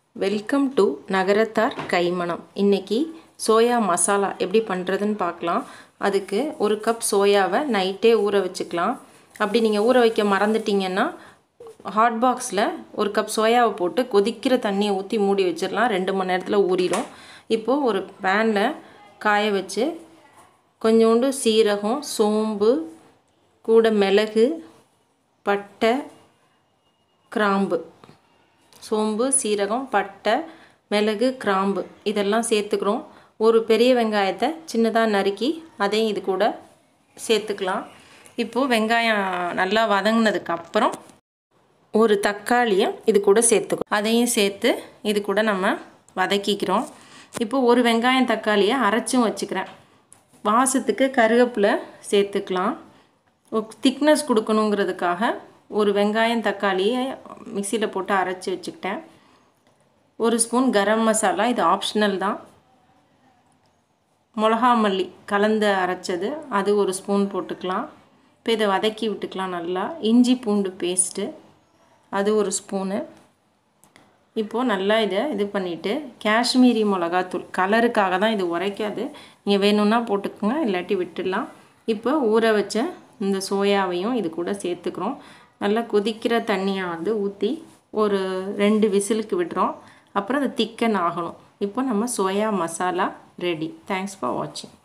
welcome to நகரத்தார் கைமணம் இன்னைக்கு soya masala எப்படி பண்ணுறதுன்னு பார்க்கலாம் அதுக்கு ஒரு கப் சோயாவை நைட்டே ஊற வச்சுக்கலாம் அப்படி நீங்கள் ஊற வைக்க மறந்துட்டீங்கன்னா ஹாட் பாக்ஸில் ஒரு கப் சோயாவை போட்டு கொதிக்கிற தண்ணியை ஊற்றி மூடி வச்சிடலாம் ரெண்டு மணி நேரத்தில் ஊறிடும் இப்போது ஒரு பேனில் காய வச்சு கொஞ்சோண்டு சீரகம் சோம்பு கூட மிளகு பட்டை கிராம்பு சோம்பு சீரகம் பட்டை மிளகு கிராம்பு இதெல்லாம் சேர்த்துக்கிறோம் ஒரு பெரிய வெங்காயத்தை சின்னதாக நறுக்கி அதையும் இது கூட சேர்த்துக்கலாம் இப்போது வெங்காயம் நல்லா வதங்கினதுக்கு அப்புறம் ஒரு தக்காளியை இது கூட சேர்த்துக்கிறோம் அதையும் சேர்த்து இது கூட நம்ம வதக்கிக்கிறோம் இப்போது ஒரு வெங்காயம் தக்காளியை அரைச்சும் வச்சுக்கிறேன் வாசத்துக்கு கருவேப்பிலை சேர்த்துக்கலாம் திக்னஸ் கொடுக்கணுங்கிறதுக்காக ஒரு வெங்காயம் தக்காளியை மிக்சியில் போட்டு அரைச்சி வச்சுக்கிட்டேன் ஒரு ஸ்பூன் கரம் மசாலா இது ஆப்ஷனல் தான் மிளகா மல்லி கலந்து அரைச்சது அது ஒரு ஸ்பூன் போட்டுக்கலாம் இப்போ இதை வதக்கி விட்டுக்கலாம் நல்லா இஞ்சி பூண்டு பேஸ்ட்டு அது ஒரு ஸ்பூனு இப்போது நல்லா இதை இது பண்ணிவிட்டு காஷ்மீரி மிளகாத்தூள் கலருக்காக தான் இது உரைக்காது நீங்கள் வேணும்னா போட்டுக்கோங்க இல்லாட்டி விட்டுடலாம் இப்போ ஊற வச்ச இந்த சோயாவையும் இது கூட சேர்த்துக்கிறோம் நல்லா கொதிக்கிற தண்ணியை வந்து ஊற்றி ஒரு ரெண்டு விசிலுக்கு விடுறோம் அப்புறம் அது திக்கன் ஆகணும் இப்போ நம்ம soya masala ready thanks for வாட்சிங்